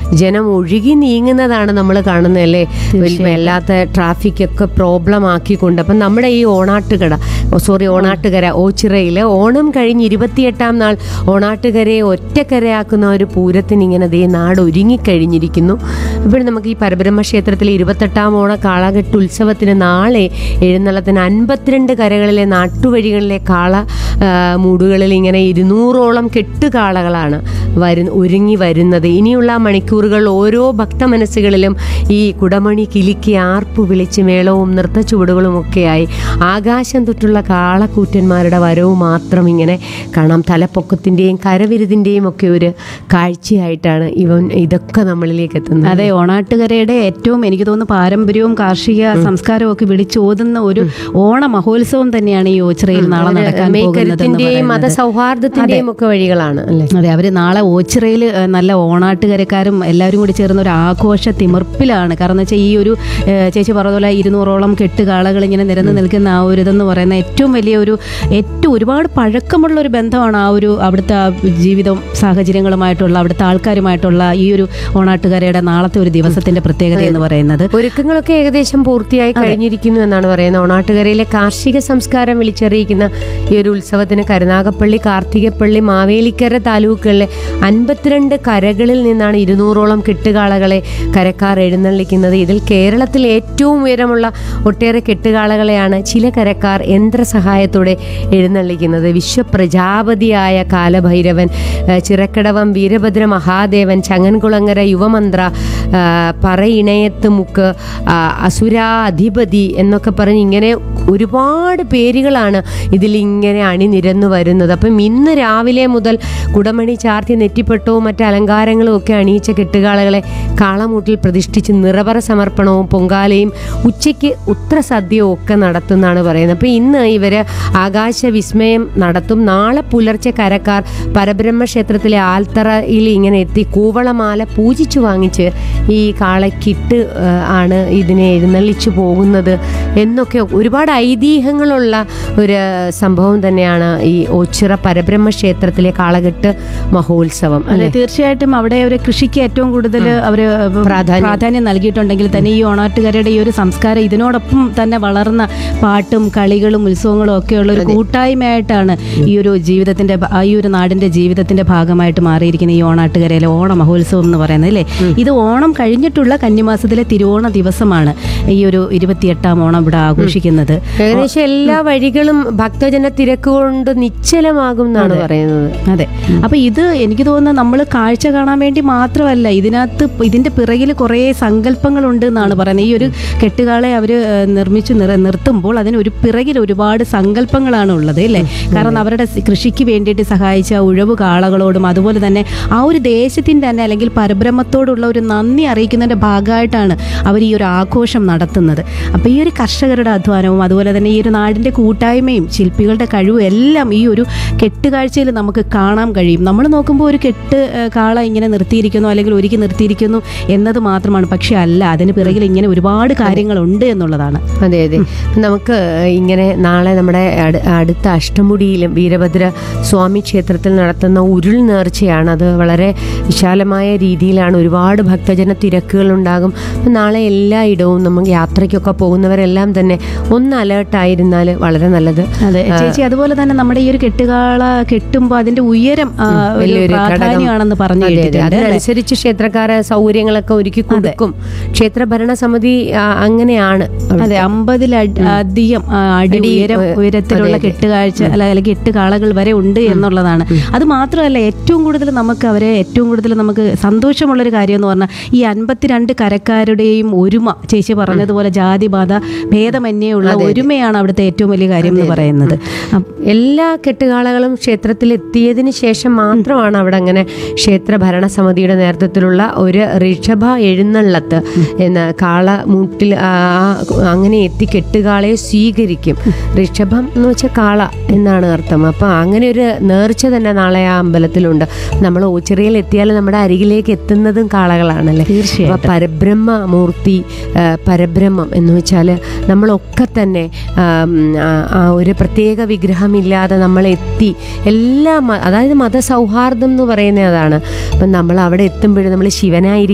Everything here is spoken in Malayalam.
ജനം ഒഴുകി നീങ്ങുന്നതാണ് നമ്മൾ കാണുന്നതല്ലേ വല്ലാത്ത ട്രാഫിക് ഒക്കെ പ്രോബ്ലം ആക്കിക്കൊണ്ട് അപ്പം നമ്മുടെ ഈ ഓണാട്ടുകട സോറി ഓണാട്ടുകര ഓച്ചിറയിൽ ഓണം കഴിഞ്ഞ് ഇരുപത്തിയെട്ടാം നാൾ ഓണാട്ടുകരയെ ഒറ്റക്കരയാക്കുന്ന ഒരു പൂരത്തിന് ഇങ്ങനെ ദേ നാട് ഒരുങ്ങിക്കഴിഞ്ഞിരിക്കുന്നു ഇപ്പോൾ നമുക്ക് ഈ പരബ്രഹ്മ ക്ഷേത്രത്തിലെ ഇരുപത്തെട്ടാം ഓണ കാളകെട്ട് ഉത്സവത്തിന് നാളെ എഴുന്നള്ളത്തിന് അൻപത്തിരണ്ട് കരകളിലെ നാട്ടുവഴികളിലെ കാള ആ, മൂടുകളിൽ ഇങ്ങനെ ഇരുന്നൂറോളം കെട്ടുകാളകളാണ് വരു ഒരുങ്ങി വരുന്നത് ഇനിയുള്ള മണിക്കൂറുകൾ ഓരോ ഭക്തമനസ്സുകളിലും ഈ കുടമണി കിലുക്കി ആർപ്പു വിളിച്ച് മേളവും നൃത്തച്ചുവടുകളും ഒക്കെയായി ആകാശം തൊട്ടുള്ള കാളക്കൂറ്റന്മാരുടെ വരവ് മാത്രം ഇങ്ങനെ കാണാം തലപ്പൊക്കത്തിൻ്റെയും കരവിരുതിൻ്റെയും ഒക്കെ ഒരു കാഴ്ചയായിട്ടാണ് ഇവൻ ഇതൊക്കെ നമ്മളിലേക്ക് എത്തുന്നത് അതെ ഓണാട്ടുകരയുടെ ഏറ്റവും എനിക്ക് തോന്നുന്നു പാരമ്പര്യവും കാർഷിക സംസ്കാരവും ഒക്കെ വിളിച്ചോതുന്ന ഒരു ഓണ മഹോത്സവം തന്നെയാണ് ഈ ഓച്ചിറയിൽ നാളെ നടക്കാൻ പോകുന്നത് എന്ന് മേക്കരുത്തിൻ്റെയും പറയുന്നത്. മതസൗഹാർദ്ദത്തിൻ്റെയും ഒക്കെ വഴികളാണ് അല്ലേ അതെ അവര് നാളെ ഓച്ചിറയിൽ ഏഹ്, നല്ല ഓണാട്ടുകരക്കാരും എല്ലാവരും കൂടി ചേർന്ന ഒരു ആഘോഷ തിമിർപ്പിലാണ് കാരണം വെച്ചാൽ ഈ ഒരു ഏഹ്, ചേച്ചി പറഞ്ഞ പോലെ ഇരുന്നൂറോളം കെട്ടുകാളകൾ ഇങ്ങനെ നിരന്ന് നിൽക്കുന്ന ആ ഒരു ഇതെന്ന് പറയുന്ന ഏറ്റവും വലിയ ഒരു ഏറ്റവും ഒരുപാട് പഴക്കമുള്ള ഒരു ബന്ധമാണ് ആ ഒരു അവിടുത്തെ ആ ജീവിതം സാഹചര്യങ്ങളുമായിട്ടുള്ള അവിടുത്തെ ആൾക്കാരുമായിട്ടുള്ള ഈ ഒരു ഓണാട്ടുകരയുടെ നാളത്തെ ഒരു ദിവസത്തിന്റെ പ്രത്യേകത എന്ന് പറയുന്നത് ഒരുക്കങ്ങളൊക്കെ ഏകദേശം പൂർത്തിയായി കഴിഞ്ഞിരിക്കുന്നു എന്നാണ് പറയുന്നത് ഓണാട്ടുകരയിലെ കാർഷിക സംസ്കാരം വിളിച്ചറിയിക്കുന്ന ഈ ഒരു ഉത്സവത്തിന് കരുനാഗപ്പള്ളി കാർത്തികപ്പള്ളി മാവേലിക്കര താലൂക്കുകളിലെ അൻപത്തിരണ്ട് കരകളിൽ നിന്നാണ് ഇരുന്നൂറോളം കെട്ടുകാളകളെ കരക്കാർ എഴുന്നള്ളിക്കുന്നത് ഇതിൽ കേരളത്തിൽ ഏറ്റവും ഉയരമുള്ള ഒട്ടേറെ കെട്ടുകാളകളെയാണ് ചില കരക്കാർ യന്ത്രസഹായത്തോടെ എഴുന്നള്ളിക്കുന്നത് വിശ്വപ്രജാപതിയായ കാലഭൈരവൻ ഏഹ് ചിറക്കടവം വീരഭദ്ര മഹാദേവൻ ചങ്ങൻകുളങ്ങര യുവമന്ത്ര ആ, പറയിണയത്ത് മുക്ക് ആ, അസുരാധിപതി എന്നൊക്കെ പറഞ്ഞ് ഇങ്ങനെ ഒരുപാട് പേരുകളാണ് ഇതിൽ ഇങ്ങനെ അണിനിരന്നു വരുന്നത് അപ്പം ഇന്ന് രാവിലെ മുതൽ കുടമണി ചാർത്തി നെറ്റിപ്പട്ടവും മറ്റ് അലങ്കാരങ്ങളും ഒക്കെ അണിയിച്ച കെട്ടുകാളകളെ കാളമൂട്ടിൽ പ്രതിഷ്ഠിച്ച് നിറവറ സമർപ്പണവും പൊങ്കാലയും ഉച്ചയ്ക്ക് ഉത്രസദ്യയും ഒക്കെ നടത്തുന്നതാണ് പറയുന്നത് അപ്പം ഇന്ന് ഇവർ ആകാശ വിസ്മയം നടത്തും നാളെ പുലർച്ചെ കരക്കാർ പരബ്രഹ്മ ക്ഷേത്രത്തിലെ ആൽത്തറയിൽ ഇങ്ങനെ എത്തി കൂവളമാല പൂജിച്ചു വാങ്ങിച്ച് ഈ കാളക്കിട്ട് ആ, ആണ് ഇതിനെ എഴുന്നള്ളിച്ചു പോകുന്നത് എന്നൊക്കെ ഒരുപാട് ഐതിഹ്യങ്ങളുള്ള ഒരു സംഭവം തന്നെയാണ് ഈ ഓച്ചിറ പരബ്രഹ്മ ക്ഷേത്രത്തിലെ കാളകെട്ട് മഹോത്സവം അതെ അല്ലെ തീർച്ചയായിട്ടും അവിടെ ഒരു കൃഷിക്ക് ഏറ്റവും കൂടുതൽ അവർ പ്രാധാന്യം. പ്രാധാന്യം നൽകിയിട്ടുണ്ടെങ്കിൽ തന്നെ ഈ ഓണാട്ടുകാരുടെ ഈ ഒരു സംസ്കാരം ഇതിനോടൊപ്പം തന്നെ വളർന്ന പാട്ടും കളികളും ഉത്സവങ്ങളും ഒക്കെയുള്ള ഒരു കൂട്ടായ്മയായിട്ടാണ് ഈ ഒരു ജീവിതത്തിന്റെ ഭ- ഈ ഒരു നാടിന്റെ ജീവിതത്തിന്റെ ഭാഗമായിട്ട് മാറിയിരിക്കുന്ന ഈ ഓണാട്ടുകരയിലെ ഓണ മഹോത്സവം എന്ന് പറയുന്നത് അല്ലേ ഇത് ഓണം കഴിഞ്ഞിട്ടുള്ള കന്നിമാസത്തിലെ തിരുവോണ ദിവസമാണ് ഈ ഒരു ഇരുപത്തിയെട്ടാം ഓണം ഇവിടെ ആഘോഷിക്കുന്നത് ഏകദേശം എല്ലാ വഴികളും ഭക്തജന തിരക്ക് കൊണ്ട് നിശ്ചലമാകും എന്നാണ് പറയുന്നത് അതെ അപ്പൊ ഇത് എനിക്ക് തോന്നുന്നത് നമ്മൾ കാഴ്ച കാണാൻ വേണ്ടി മാത്രമല്ല ഇതിനകത്ത് പ് ഇതിന്റെ പിറകിൽ കുറേ സങ്കല്പങ്ങളുണ്ട് എന്നാണ് പറയുന്നത് ഈ ഒരു കെട്ടുകാളെ അവർ നിർമ്മിച്ച് നിർ നിർത്തുമ്പോൾ അതിന് ഒരു പിറകിൽ ഒരുപാട് സങ്കല്പങ്ങളാണ് ഉള്ളത് അല്ലേ കാരണം അവരുടെ സ് കൃഷിക്ക് വേണ്ടിയിട്ട് സഹായിച്ച ഉഴവ് കാളകളോടും അതുപോലെ തന്നെ ആ ഒരു ദേശത്തിൻ്റെ തന്നെ അല്ലെങ്കിൽ പരബ്രഹ്മത്തോടുള്ള ഒരു നന്ദി അറിയിക്കുന്നതിൻ്റെ ഭാഗമായിട്ടാണ് അവർ ഈ ഒരു ആഘോഷം നടത്തുന്നത് അപ്പോൾ ഈ ഒരു കർഷകരുടെ അധ്വാനവും അതുപോലെ തന്നെ ഈ ഒരു നാടിൻ്റെ കൂട്ടായ്മയും ശില്പികളുടെ കഴിവും എല്ലാം ഈ ഒരു കെട്ടുകാഴ്ചയിൽ നമുക്ക് കാണാൻ കഴിയും നമ്മൾ നോക്കുമ്പോൾ ഒരു കെട്ട് ഏഹ്, കാള ഇങ്ങനെ നിർത്തിയിരിക്കുന്നു അല്ലെങ്കിൽ ഒരുക്കി നിർത്തിയിരിക്കുന്നു എന്നത് മാത്രമാണ് പക്ഷെ അല്ല അതിന് പിറകിൽ ഇങ്ങനെ ഒരുപാട് കാര്യങ്ങളുണ്ട് എന്നുള്ളതാണ് അതെ അതെ നമുക്ക് ഇങ്ങനെ നാളെ നമ്മുടെ അടു- അടുത്ത അഷ്ടമുടിയിലും വീരഭദ്ര സ്വാമി ക്ഷേത്രത്തിൽ നടത്തുന്ന ഉരുൾ നേർച്ചയാണ് അത് വളരെ വിശാലമായ രീതിയിലാണ് ഒരുപാട് ഭക്തജന തിരക്കുകൾ ഉണ്ടാകും അപ്പം നാളെ എല്ലായിടവും നമ്മൾ യാത്രയ്ക്കൊക്കെ പോകുന്നവരെല്ലാം തന്നെ ഒന്ന് അലേർട്ടായിരുന്നാൽ വളരെ നല്ലത് അതെ ചേച്ചി അതുപോലെ തന്നെ നമ്മുടെ ഈ ഒരു കെട്ടുകാള കെട്ടുമ്പോൾ അതിന്റെ ഉയരം ആ, ഒരു വലിയൊരു ഘടകം. പ്രാധാന്യമാണെന്ന് പറഞ്ഞു അതെ, അതെ. കേട്ടിട്ടുണ്ട് അല്ലേ? അതിനനുസരിച്ച് ക്ഷേത്രക്കാരെ സൗകര്യങ്ങളൊക്കെ ഒരുക്കി കൊടുക്കും ക്ഷേത്ര ഭരണസമിതി ആ, അങ്ങനെയാണ് അതെ അമ്പതിലധികം അടി അടി, ഉയരം ഏ, ഉയരത്തിലുള്ള അതെ, അതെ. കെട്ടുകാഴ്ച അല്ല അല്ലെങ്കിൽ എട്ട് കാളകൾ വരെ ഉണ്ട് എന്നുള്ളതാണ് അത് മാത്രമല്ല ഏറ്റവും കൂടുതൽ നമുക്ക് അവരെ ഏറ്റവും കൂടുതൽ നമുക്ക് സന്തോഷമുള്ളൊരു കാര്യം എന്ന് പറഞ്ഞാൽ ഈ അൻപത്തിരണ്ട് കരക്കാരുടെയും ഒരുമ ചേച്ചി പറഞ്ഞതുപോലെ ജാതിബാധ ഭേദമന്യേ ഉള്ള ഒരുമയാണ് അവിടുത്തെ ഏറ്റവും വലിയ കാര്യം എന്ന് പറയുന്നത് അപ്പ- എല്ലാ കെട്ടുകാളകളും ക്ഷേത്രത്തിൽ എത്തിയതിന് ശേഷം മാത്രമാണ് അവിടെ അങ്ങനെ ക്ഷേത്ര ഭരണസമിതിയുടെ നേതൃത്വത്തിലുള്ള ഒരു ഋഷഭ എഴുന്നള്ളത്ത് എന്ന കാള മൂട്ടിൽ ആ, അങ്ങനെ എത്തി കെട്ടുകാളയെ സ്വീകരിക്കും ഋഷഭം എന്ന് വെച്ചാൽ കാള എന്നാണ് അർത്ഥം അപ്പം അങ്ങനെ ഒരു നേർച്ച തന്നെ നാളെ ആ അമ്പലത്തിലുണ്ട് നമ്മൾ ഓച്ചിറയിൽ എത്തിയാൽ നമ്മുടെ അരികിലേക്ക് എത്തുന്നതും കാളകളാണല്ലേ തീർച്ചയായിട്ടും. അപ്പൊ പരബ്രഹ്മ മൂർത്തി ആ, പരബ്രഹ്മം എന്ന് വെച്ചാൽ നമ്മളൊക്കെ തന്നെ ആം, ആ, ആ ഒരു പ്രത്യേക വിഗ്രഹമില്ലാതെ നമ്മൾ എത്തി എല്ലാ മ- അതായത് മതസൗഹാർദ്ദം എന്ന് പറയുന്നത് അതാണ് അപ്പം നമ്മൾ അവിടെ എത്തുമ്പോഴും നമ്മൾ ശിവനായിരിക്കും